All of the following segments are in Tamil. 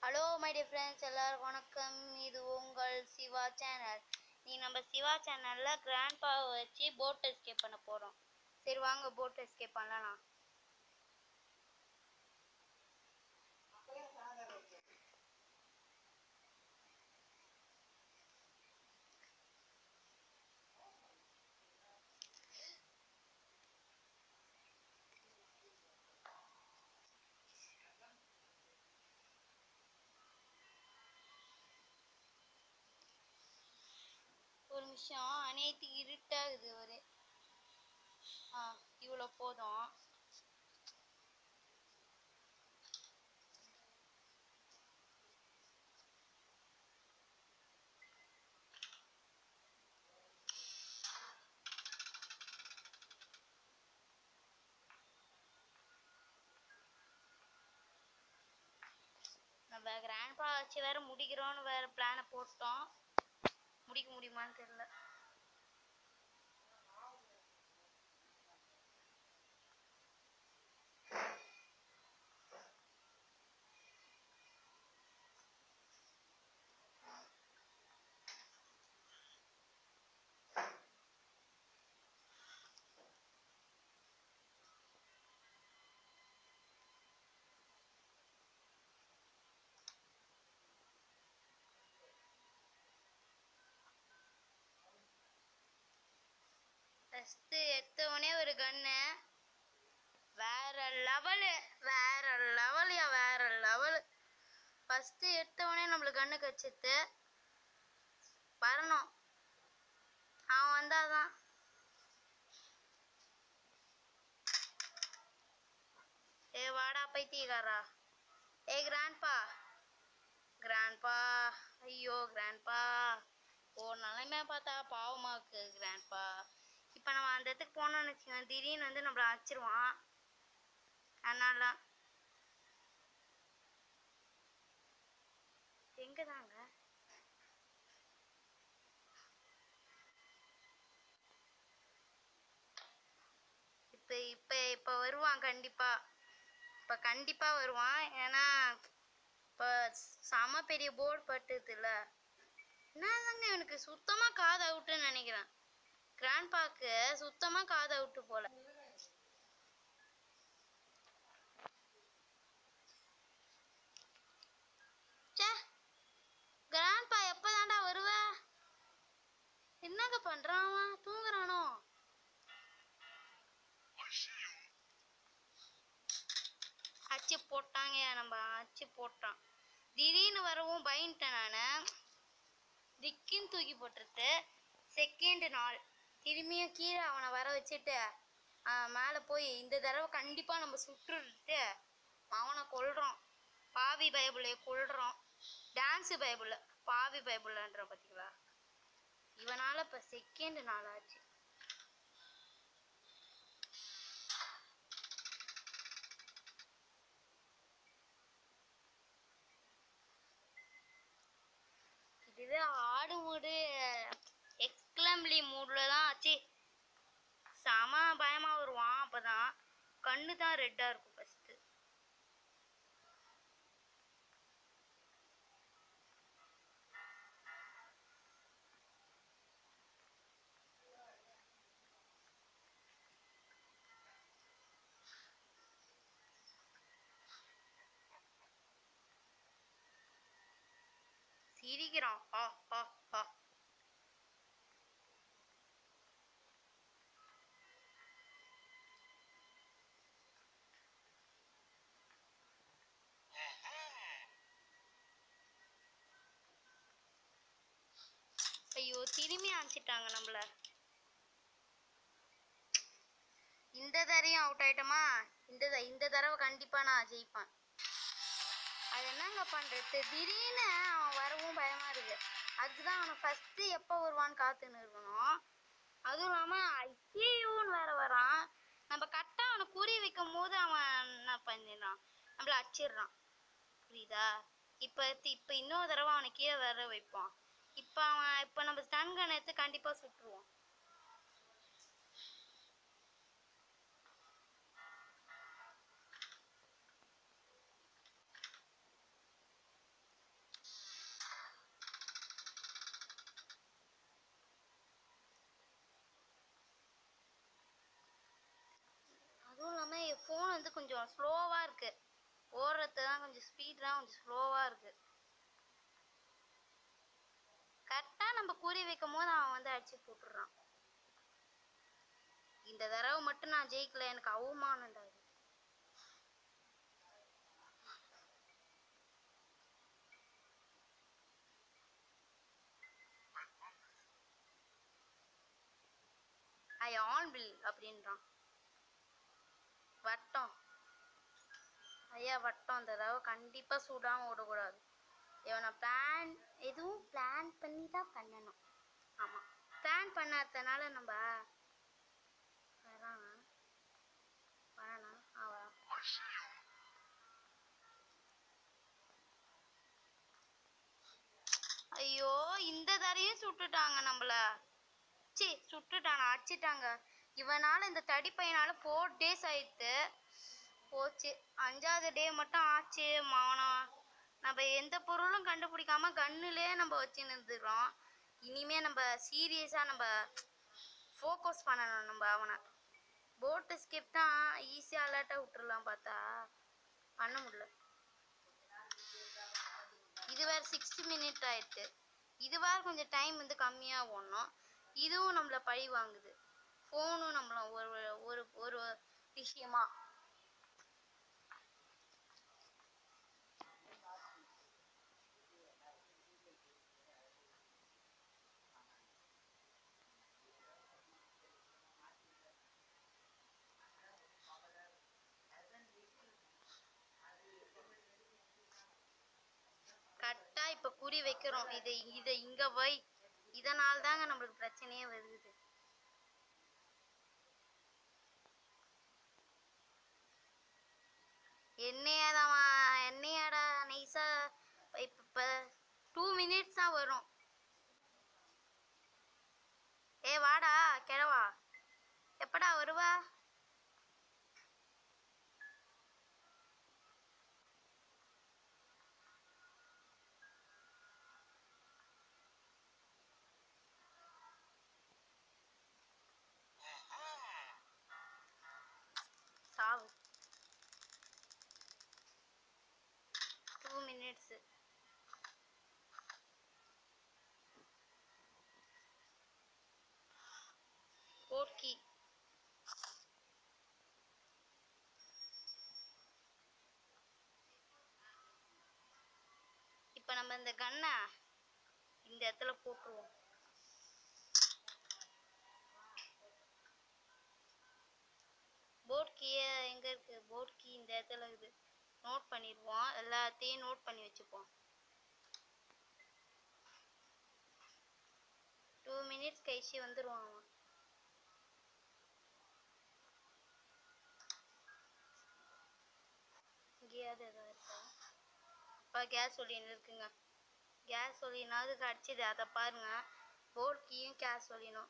ஹலோ மை டியர் ஃப்ரெண்ட்ஸ் எல்லாருக்கும் வணக்கம் இது உங்கள் சிவா சேனல் நீ நம்ம சிவா சேனலில் கிராண்ட் பாவை வச்சு போட் எஸ்கேப் பண்ண போகிறோம் சரி வாங்க போட் எஸ்கேப் பண்ணலாம் ஒரு நிமிஷம் அனைத்து இருட்டாகுது ஒரு ஆ இவ்வளோ போதும் நம்ம கிராண்ட்பா வச்சு வேற முடிக்கிறோன்னு வேற பிளானை போட்டோம் முடிக்க முடியுமான்னு தெரியல ஃபஸ்ட்டு எடுத்தவொடனே ஒரு கன்னு வேற லெவலு வேற லெவலியா வேற லெவலு ஃபஸ்ட்டு எடுத்தவொடனே நம்மளுக்கு கண்ணு கச்சித்து வரணும் அவன் வந்தாதான் ஏ வாடா பைத்தியக்காரா ஏ கிராண்ட்பா கிராண்ட்பா ஐயோ கிராண்ட்பா ஓ நிலைமை பார்த்தா பாவமா இருக்கு கிராண்ட்பா இப்போ நம்ம அந்த இடத்துக்கு போனோம்னு வச்சுக்கோங்க திடீர்னு வந்து நம்மள அடிச்சிருவான் அதனால எங்க தாங்க இப்போ இப்போ இப்போ வருவான் கண்டிப்பா இப்போ கண்டிப்பா வருவான் ஏன்னா இப்போ செம பெரிய போர்டு பட்டுதுல்ல என்னதாங்க எனக்கு சுத்தமா காது அவுட்டுன்னு நினைக்கிறேன் கிராண்ட் பாக்கு சுத்தமா காது அவுட்டு போல ச்சே கிராண்ட் பா எப்பதான்டா வருவ என்னங்க பண்றான் அவன் தூங்குறானோ அச்சு போட்டாங்க நம்ம அச்சு போட்டான் திடீர்னு வரவும் பயந்துட்டேன் நான் திக்கின்னு தூக்கி போட்டுருது செகண்ட் நாள் திரும்பியும் கீழே அவனை வர வச்சுட்டு மேலே போய் இந்த தடவை கண்டிப்பாக நம்ம சுட்டுட்டு அவனை கொல்றோம் பாவி பைபிளை கொல்றோம் டான்ஸு பைபிள் பாவி பைபிள்ன்ற பார்த்தீங்களா இவனால் இப்போ செகண்ட் நாள் ஆச்சு இதுவே ஆடு மூடு எக்ஸ்கிளம்லி மூடில் தான் ஆச்சு செம பயமாக வருவான் அப்போ தான் கண்ணு தான் ரெட்டாக இருக்கும் ஃபஸ்ட்டு சிரிக்கிறான் ஆ ஆ ஆ ஐயோ திரும்பி அனுப்பிச்சிட்டாங்க நம்மள இந்த தரையும் அவுட் ஆயிட்டோமா இந்த த- இந்த தடவை கண்டிப்பா நான் ஜெயிப்பேன் அது என்னங்க பண்றது திடீர்னு அவன் வரவும் பயமா இருக்கு அதுதான் அவனை ஃபர்ஸ்ட் எப்போ வருவான்னு காத்துன்னு இருக்கணும் அதுவும் இல்லாம ஐயோன்னு வேற வரான் நம்ம கரெக்டா அவனை குறி வைக்கும் போது அவன் என்ன பண்ணிடுறான் நம்மள அடிச்சிடுறான் புரியுதா இப்ப இப்ப இன்னொரு தடவை அவனை கீழே வர வைப்போம் இப்ப அவன் இப்ப நம்ம ஸ்டன் கன் எடுத்து கண்டிப்பா சுட்டுருவோம் கொஞ்சம் ஸ்லோவாக இருக்கு ஓடுறது தான் கொஞ்சம் ஸ்பீட் தான் கொஞ்சம் ஸ்லோவாக இருக்கு கரெக்டாக நம்ம குறி வைக்கும் போது அவன் வந்து அடிச்சு போட்டுடுறான் இந்த தடவை மட்டும் நான் ஜெயிக்கல எனக்கு அவமானம்டா இது. ஐ ஆன் பில் அப்படின்றான் வட்டம் ஐயா வட்டம் இந்த தடவை கண்டிப்பா சூடாம ஓடக்கூடாது இவனை பிளான் எதுவும் பிளான் பண்ணி தான் பண்ணணும் ஆமா பிளான் பண்ணாதனால நம்ம வரானா வரானா ஆ வரான் ஐயோ இந்த தரையும் சுட்டுட்டாங்க நம்மள சி சுட்டுட்டானா அடிச்சிட்டாங்க இவனால இந்த தடி பையனால ஃபோர் டேஸ் ஆயிடுத்து போச்சு அஞ்சாவது டே மட்டும் ஆச்சு மானம் நம்ம எந்த பொருளும் கண்டுபிடிக்காம கண்ணுலே நம்ம வச்சு நிறுத்துறோம் இனிமே நம்ம சீரியஸா நம்ம ஃபோக்கஸ் பண்ணணும் நம்ம அவனை போட்டு ஸ்கிப் தான் ஈஸியாக அலர்ட்டாக விட்டுறலாம் பார்த்தா பண்ண முடியல இது வேற சிக்ஸ்டி மினிட் ஆயிடுச்சு இது வேற கொஞ்சம் டைம் வந்து கம்மியாக ஓடணும் இதுவும் நம்மள பழி வாங்குது ஃபோனும் நம்மள ஒரு ஒரு ஒரு விஷயமா கரெக்டா இப்ப குறி வைக்கிறோம் இதை இதை இங்க வை இதனால தாங்க நம்மளுக்கு பிரச்சனையே வருது என்னையாதாமா என்னையாடா நைஸா இப்ப இப்ப டூ மினிட்ஸ் தான் வரும் ஏ வாடா கிழவா எப்படா வருவா சாவு டூ மினிட்ஸ் ஓகே இப்போ நம்ம இந்த கன்னை இந்த இடத்துல போட்டுருவோம் போர்ட் கீயை எங்க இருக்கு போர்ட் கீ இந்த இடத்துல இருக்குது நோட் பண்ணிடுவோம் எல்லாத்தையும் நோட் பண்ணி வச்சுப்போம் டூ மினிட்ஸ் கழிச்சு வந்துருவான் அவன் இங்கேயாவது ஏதாவது இருக்கா அப்பா கேஸ் சொல்லின்னு இருக்குங்க கேஸ் சொல்லினாவது கிடச்சிது அதை பாருங்க போர்ட் கீயும் கேஸ் சொல்லினோம்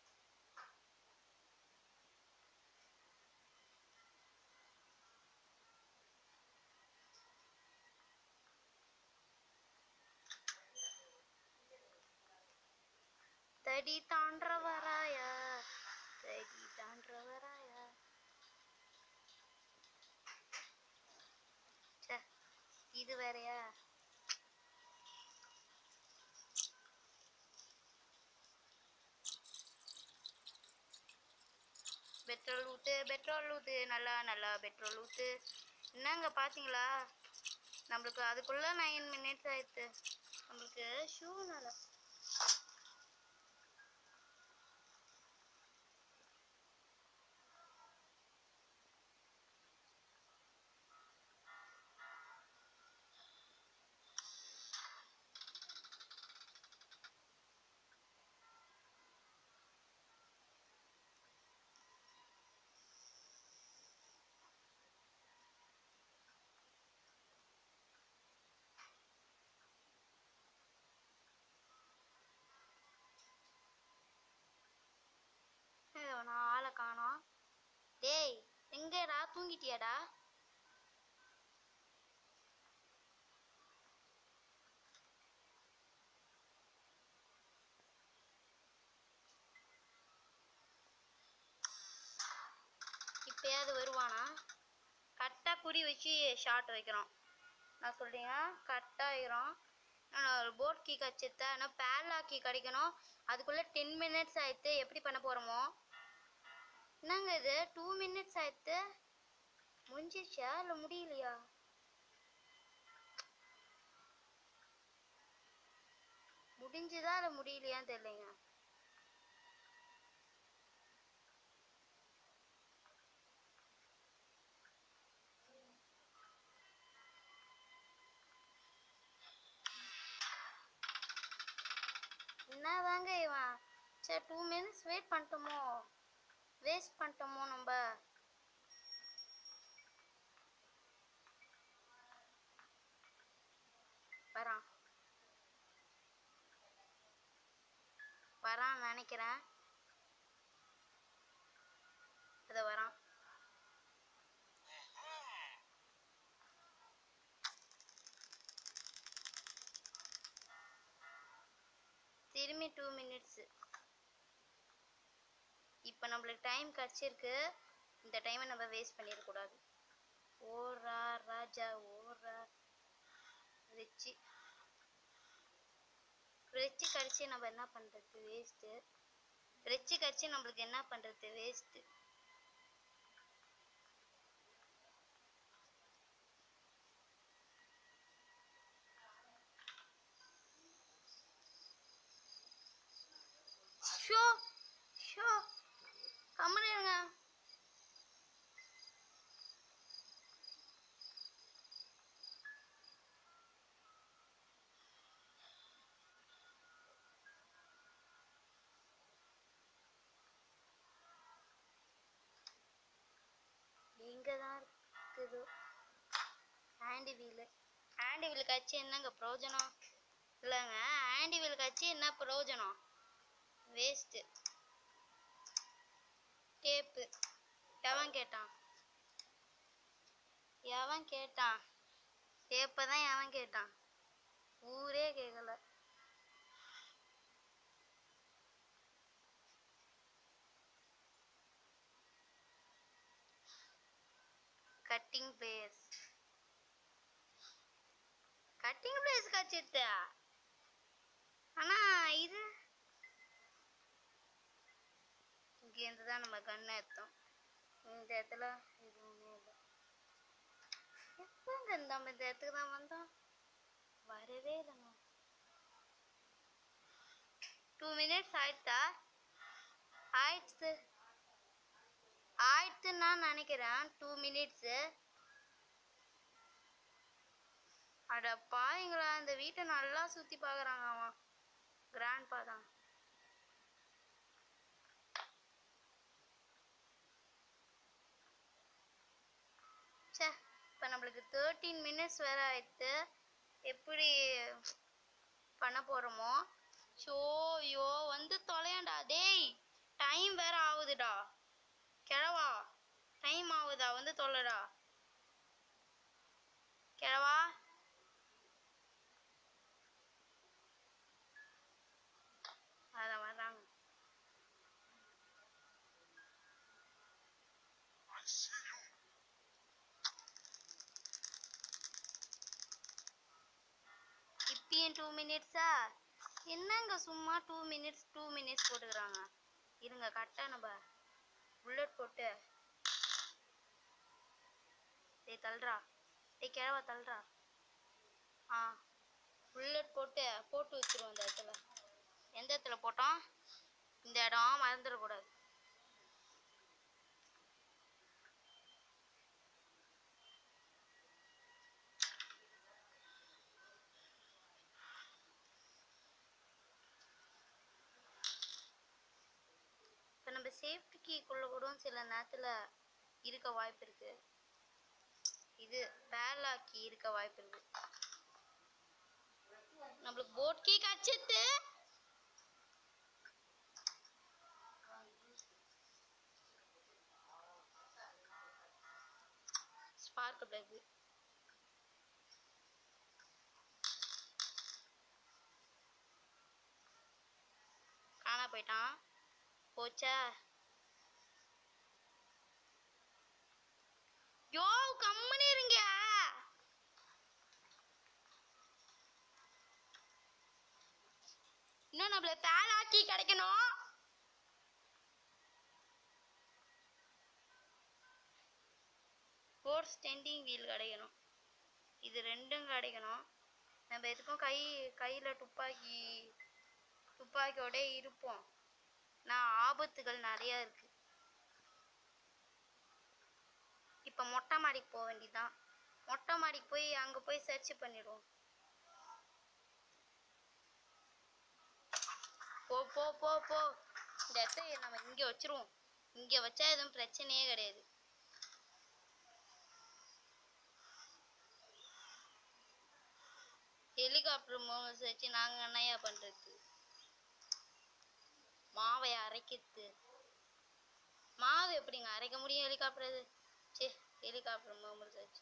தடி தாண்டவராயா தடி தாண்டவராயா ச்சே இது வேறயா பெட்ரோல் ஊத்து பெட்ரோல் ஊத்து நல்லா நல்லா பெட்ரோல் ஊத்து என்னங்க பாத்தீங்களா நம்மளுக்கு அதுக்குள்ள நைன் மினிட்ஸ் ஆயிடுச்சு நம்மளுக்கு ஷூனால நான் ஆளை காணோம் டேய் எங்கடா தூங்கிட்டியாடா இப்பயாவது வருவானா கரெக்டாக குறி வச்சு ஷாட் வைக்கிறோம் நான் சொல்றீங்க கரெக்டாக ஆயிரும் ஒரு போட் கீ கச்சித்தா ஆனால் பேரலா கீ கிடைக்கணும் அதுக்குள்ளே டென் மினிட்ஸ் ஆயிடுத்து எப்படி பண்ண போகிறோமோ என்னங்க இது டூ மினிட்ஸ் ஆயிடுத்து முடிஞ்சிச்சா இல்லை முடியலையா முடிஞ்சுதா இல்லை முடியலையான்னு தெரியலைங்க என்னதாங்க இவன் சரி டூ மினிட்ஸ் வெயிட் பண்ணிட்டோமோ வேஸ்ட் பண்ணிட்டோமோ நம்ம வரான் வரான் நினைக்கிறேன் அது வரான் திரும்பி டூ மினிட்ஸு இப்போ நம்மளுக்கு டைம் கிடச்சிருக்கு இந்த டைமை நம்ம வேஸ்ட் பண்ணிடக்கூடாது ஓரா ராஜா ஓரா ரிச்சி ரிச்சி கடிச்சு நம்ம என்ன பண்ணுறது வேஸ்ட்டு ரிச்சி கடிச்சு நம்மளுக்கு என்ன பண்ணுறது வேஸ்ட்டு ஷோ ஷோ கம்முனு இருங்க எங்க தான் இருக்குது ஹேண்டி வீலு ஹேண்டி வீலுக்கு வச்சு என்னங்க பிரயோஜனம் இல்லைங்க ஹேண்டி வீலுக்கு வச்சு என்ன பிரயோஜனம் வேஸ்ட்டு டேப்பு எவன் கேட்டான் எவன் கேட்டான் டேப்பை தான் எவன் கேட்டான் ஊரே கேட்கல கட்டிங் பிளேஸ் கட்டிங் பிளேஸ் கச்சித்த ஆனா இது இங்கேருந்து தான் நம்ம கண்ணை எடுத்தோம் இந்த இடத்துல எதுவுமே இல்லை எப்போங்க நம்ம இந்த இடத்துக்கு தான் வந்தோம் வரவே இல்லைங்க டூ மினிட்ஸ் ஆயிடுச்சா ஆயிடுச்சு ஆயிடுச்சுன்னு நான் நினைக்கிறேன் டூ மினிட்ஸு அட பாருங்களா இந்த வீட்டை நல்லா சுற்றி பார்க்குறாங்க அவன் கிராண்ட் பா தான் ச்சே இப்போ நம்மளுக்கு தேர்ட்டீன் மினிட்ஸ் வேற ஆயிடுத்து எப்படி பண்ண போகிறோமோ ஷோ ஐயோ வந்து தொலையாண்டா டேய் டைம் வேற ஆகுதுடா கிழவா டைம் ஆகுதா வந்து தொலைடா கிழவா அதான் வர்றாங்க இப்பயும் டூ மினிட்ஸா என்னங்க சும்மா டூ மினிட்ஸ் டூ மினிட்ஸ் போட்டுக்கிறாங்க இருங்க கரெக்டாக நம்ம புல்லட் போட்டு டேய் தள்ளுறா டேய் கிழவா தள்ளுறா ஆ புல்லட் போட்டு போட்டு வச்சிருவோம் இந்த இடத்துல எந்த இடத்துல போட்டோம் இந்த இடம் மறந்துடக்கூடாது இப்போ நம்ம சேஃப்டி கீக்குள்ளே கூட சில நேரத்தில் இருக்க வாய்ப்பு இருக்கு இது பேலா கீ இருக்க வாய்ப்பு இருக்கு நம்மளுக்கு போட் கீ கச்சித்து ஸ்பார்க் பிளக் காணா போயிட்டான் போச்சா யோ கம்மனி இருங்க இன்னும் நம்மள பேலாக்கி கிடைக்கணும் ஃபோர் ஸ்டெண்டிங் வீல் கிடைக்கணும் இது ரெண்டும் கிடைக்கணும் நம்ம எதுக்கும் கை கையில் துப்பாக்கி துப்பாக்கியோட இருப்போம் நான் ஆபத்துகள் நிறையா இருக்கு இப்போ மொட்டை மாடிக்கு போக வேண்டியதுதான் மொட்டை மாடிக்கு போய் அங்கே போய் சர்ச் பண்ணிடுவோம் போ போ போ போ இந்த இடத்த நம்ம இங்கே வச்சிருவோம் இங்கே வச்சா எதுவும் பிரச்சனையே கிடையாது ஹெலிகாப்டர் மூவ்ஸ் வச்சு நாங்கள் என்னையா பண்ணுறது மாவை அரைக்கிறது மாவு எப்படிங்க அரைக்க முடியும் ஹெலிகாப்டர் சே ஹெலிகாப்டர் மூவ்ஸ் வச்சு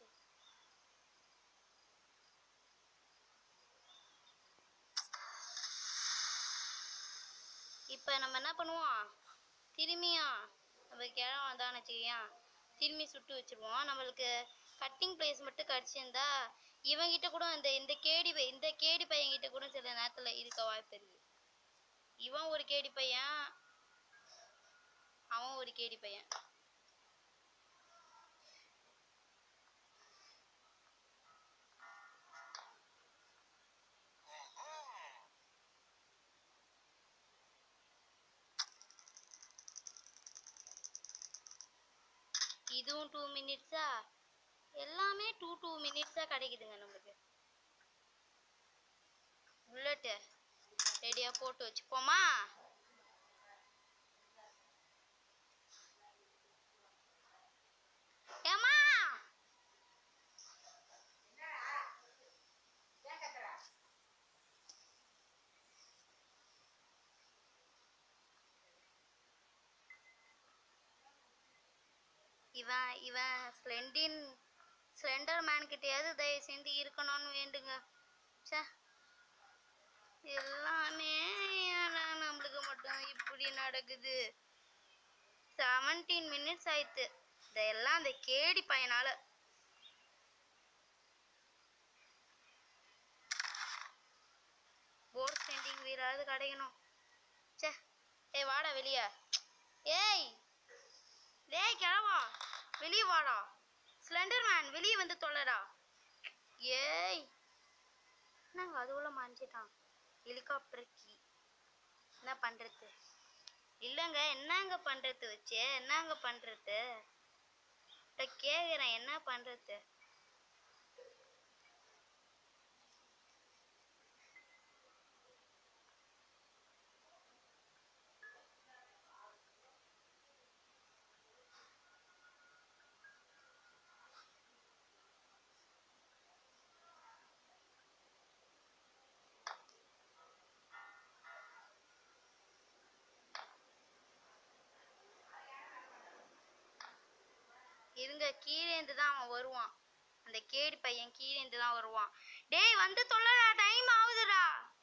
இப்போ நம்ம என்ன பண்ணுவோம் திரும்பியும் நம்ம கிழமை வந்தான்னு வச்சுக்கியா திரும்பி சுட்டு வச்சிருவோம் நம்மளுக்கு கட்டிங் பிளேஸ் மட்டும் கிடச்சிருந்தா இவங்கிட்ட கூட இந்த இந்த கேடி பை இந்த கேடி பையன்கிட்ட கூட சில நேரத்தில் இருக்க வாய்ப்பு இருக்கு இவன் ஒரு கேடி பையன் அவன் ஒரு கேடி பையன் இதுவும் டூ மினிட்ஸா எல்லாமே டூ டூ மினிட்ஸா கிடைக்குதுங்க நம்மளுக்கு புல்லட்டு ரெடியா போட்டு வச்சுப்போமா ஏம்மா இவன் இவன் ஸ்லெண்டின் ஸ்லெண்டர் மேன் கிட்டயாவது தயவு செஞ்சு இருக்கணும்னு வேண்டுங்க ச்சே எல்லாமே ஏன்டா நம்மளுக்கு மட்டும் இப்படி நடக்குது செவன்டீன் மினிட்ஸ் ஆயிடுத்து இதெல்லாம் அந்த கேடி பையனால போர்ட் ஸ்டெண்டிங் வீராவது கிடைக்கணும் ச்சே ஏய் வாடா வெளிய ஏய் டேய் கிழவா வெளிய வாடா ஸ்லெண்டர் மேன் வெளிய வந்து தொலைடா ஏய் என்னங்க அதுக்குள்ள மாஞ்சிட்டான் ஹெலிகாப்டர் கீ என்ன பண்றது இல்லைங்க என்னங்க பண்றது வச்சு என்னங்க பண்றது இப்ப கேக்குறேன் என்ன பண்றது இருங்க கீழேந்து தான் அவன் வருவான் அந்த கேடி பையன் கீழேந்து தான் வருவான் டேய் வந்து தொல்லடா டைம் ஆகுதுடா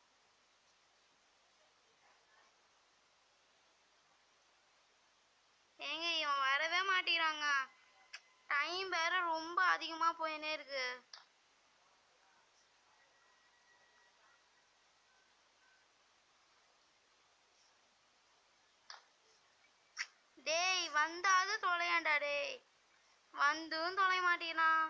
ஏங்க இவன் வரவே மாட்டேங்கிறாங்க டைம் வேற ரொம்ப அதிகமா போயினே இருக்கு டேய் வந்தாது தொலையாண்டா டேய் வந்தும் தொலை மாட்டேங்கிறான்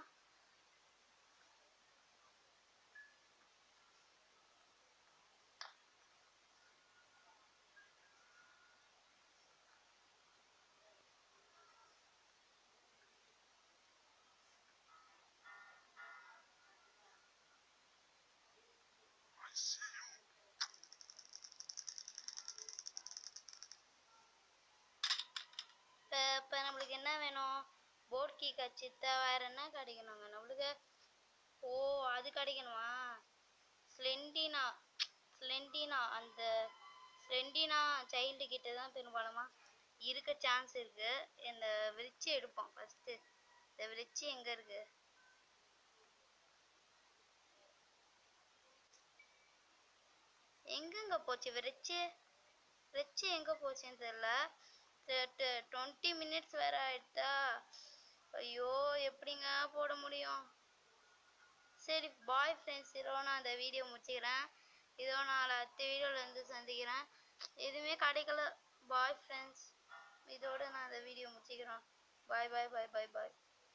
இப்போ இப்போ நம்மளுக்கு என்ன வேணும் போர்ட் கீ கச்சித்தா வேற என்ன கிடைக்கணுங்க நம்மளுக்கு ஓ அது கிடைக்கணுமா ஸ்லெண்டினா ஸ்லெண்டினா அந்த ஸ்லெண்டினா சைல்டு கிட்ட தான் பெரும்பாலுமா இருக்க சான்ஸ் இருக்கு இந்த விரிச்சி எடுப்போம் ஃபர்ஸ்ட் இந்த விரிச்சி எங்க இருக்கு எங்கெங்க போச்சு விரிச்சி விரிச்சி எங்க போச்சுன்னு தெரியல டுவெண்ட்டி மினிட்ஸ் வேற ஆயிடுதா ஐயோ எப்படிங்க போட முடியும் சரி பாய் ஃப்ரெண்ட்ஸ் இதோ நான் அந்த வீடியோ முடிச்சுக்கிறேன் இதோ நான் அடுத்த வீடியோவில் இருந்து சந்திக்கிறேன் எதுவுமே கிடைக்கல பாய் ஃப்ரெண்ட்ஸ் இதோட நான் அந்த வீடியோ முடிச்சுக்கிறேன் பாய் பாய் பாய் பாய் பாய்